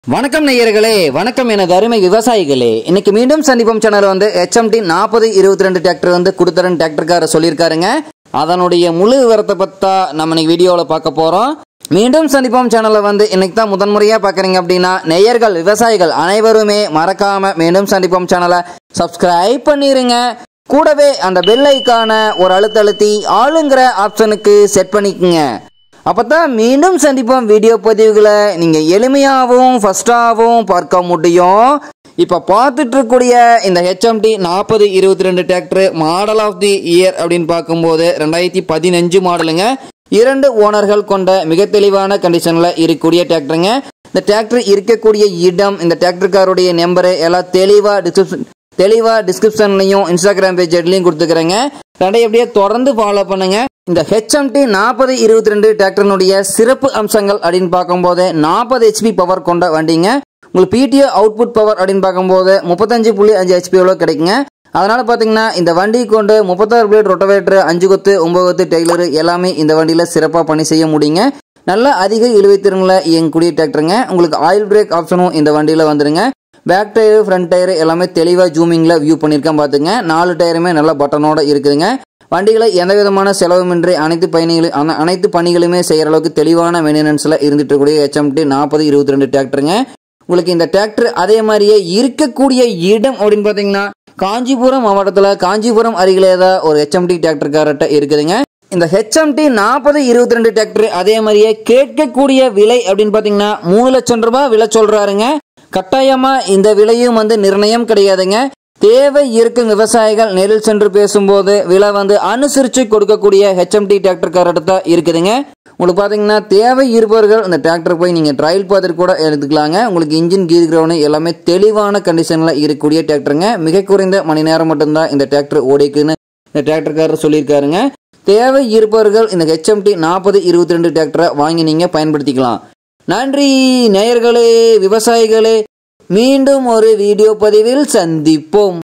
வணக்கம் நேயர்களே வணக்கம் எனது அருமை விவசாயிகளே இன்னைக்கு மீண்டும் சந்திப்போம் சேனல் வந்து ஹெச்எம்டி நாற்பது இருபத்தி ரெண்டு டிராக்டர் வந்து கொடுத்துறேன் டிராக்டர்காரர் சொல்லியிருக்காருங்க அதனுடைய முழு விவரத்தை பத்தா நம்ம இன்னைக்கு வீடியோவில் பார்க்க போகிறோம் மீண்டும் சந்திப்போம் சேனலை வந்து இன்னைக்கு தான் முதன்முறையாக பார்க்குறீங்க அப்படின்னா நேயர்கள் விவசாயிகள் அனைவருமே மறக்காம மீண்டும் சந்திப்போம் சேனலை சப்ஸ்கிரைப் பண்ணிருங்க கூடவே அந்த பெல் ஐக்கான ஒரு அழுத்தழுத்தி ஆளுங்கிற ஆப்ஷனுக்கு செட் பண்ணிக்கோங்க அப்பதான் மீண்டும் சந்திப்போம் வீடியோ பதிவுகளை நீங்கள் எளிமையாகவும் ஃபஸ்ட்டாகவும் பார்க்க முடியும் இப்போ பார்த்துட்டு இருக்கக்கூடிய இந்த ஹெச்எம்டி நாற்பது இருபத்தி ரெண்டு tractor model of the year அப்படின்னு பார்க்கும்போது ரெண்டாயிரத்தி பதினஞ்சு மாடலுங்க இரண்டு ஓனர்கள் கொண்ட மிக தெளிவான கண்டிஷனில் இருக்கக்கூடிய டிராக்டருங்க இந்த டிராக்டர் இருக்கக்கூடிய இடம் இந்த டிராக்டர்காருடைய நம்பரு எல்லாம் தெளிவாக டிஸ்கிரிப்ஷன் தெளிவாக டிஸ்கிரிப்ஷன்லையும் இன்ஸ்டாகிராம் பேஜ் ஹெட்லையும் கொடுத்துக்கிறேங்க ரெண்டையும் அப்படியே தொடர்ந்து ஃபாலோ பண்ணுங்க இந்த ஹெச்எம்டி நாற்பது இருபத்தி ரெண்டு டிராக்டரினுடைய சிறப்பு அம்சங்கள் அப்படின்னு பார்க்கும்போது நாற்பது ஹெச்பி பவர் கொண்ட வண்டிங்க உங்களுக்கு பிடிஓ அவுட்புட் பவர் அப்படின்னு பார்க்கும்போது முப்பத்தஞ்சு புள்ளி அஞ்சு ஹெச்பி எவ்வளோ கிடைக்குங்க அதனால பார்த்தீங்கன்னா இந்த வண்டி கொண்டு முப்பத்தாறு பிளேட் ரொட்டவேட்டர் அஞ்சு கொத்து ஒன்பது கொத்து டெய்லரு எல்லாமே இந்த வண்டியில் சிறப்பாக பணி செய்ய முடியுங்க நல்ல அதிக இழுவைத்திறனில் இயங்கக்கூடிய டிராக்டருங்க உங்களுக்கு ஆயில் பிரேக் ஆப்ஷனும் இந்த வண்டியில் வந்துருங்க பேக் டயரு ஃப்ரண்ட் டயரு எல்லாமே தெளிவாக ஜூமிங்கில் வியூ பண்ணியிருக்கேன் பார்த்துங்க நாலு டயருமே நல்ல பட்டனோட இருக்குதுங்க வண்டிகளை எந்த விதமான செலவுமின்றி அனைத்து பயணிகளும் அன- அனைத்து பணிகளுமே செய்கிற அளவுக்கு தெளிவான மெயின்டெனன்ஸில் இருந்துட்டு இருக்கக்கூடிய ஹெச்எம்டி நாற்பது இருபத்தி ரெண்டு டிராக்டருங்க உங்களுக்கு இந்த டிராக்டர் அதே மாதிரியே இருக்கக்கூடிய இடம் அப்படின்னு பார்த்தீங்கன்னா காஞ்சிபுரம் மாவட்டத்தில் காஞ்சிபுரம் அருகிலே தான் ஒரு ஹெச்எம்டி டிராக்டர்காரர்கிட்ட இருக்குதுங்க இந்த ஹெச்எம்டி நாற்பது இருபத்தி ரெண்டு டிராக்டர் அதே மாதிரியே கேட்கக்கூடிய விலை அப்படின்னு பார்த்தீங்கன்னா மூணு லட்சம் ரூபாய் விலை சொல்றாருங்க கட்டாயமா இந்த விலையும் வந்து நிர்ணயம் கிடையாதுங்க தேவை இருக்கும் விவசாயிகள் நேரில் சென்று பேசும்போது விலை வந்து அனுசரித்து கொடுக்கக்கூடிய ஹெச்எம்டி டிராக்டர்காரர்கிட்ட தான் இருக்குதுங்க உங்களுக்கு பார்த்தீங்கன்னா தேவை இருப்பவர்கள் இந்த டிராக்டர் போய் நீங்கள் ட்ரையல் பார்த்துட்டு கூட எடுத்துக்கலாங்க உங்களுக்கு இன்ஜின் கீர் கிரவுண்டு எல்லாமே தெளிவான கண்டிஷனில் இருக்கக்கூடிய டிராக்டருங்க மிக குறைந்த மணி நேரம் மட்டும்தான் இந்த டிராக்டர் ஓடிக்குன்னு இந்த டிராக்டர்காரர் சொல்லியிருக்காருங்க தேவை இருப்பவர்கள் இந்த ஹெச்எம்டி நாற்பது இருபத்தி ரெண்டு டிராக்டரை வாங்கி நீங்கள் பயன்படுத்திக்கலாம் நன்றி நேயர்களே விவசாயிகளே மீண்டும் ஒரு வீடியோ பதிவில் சந்திப்போம்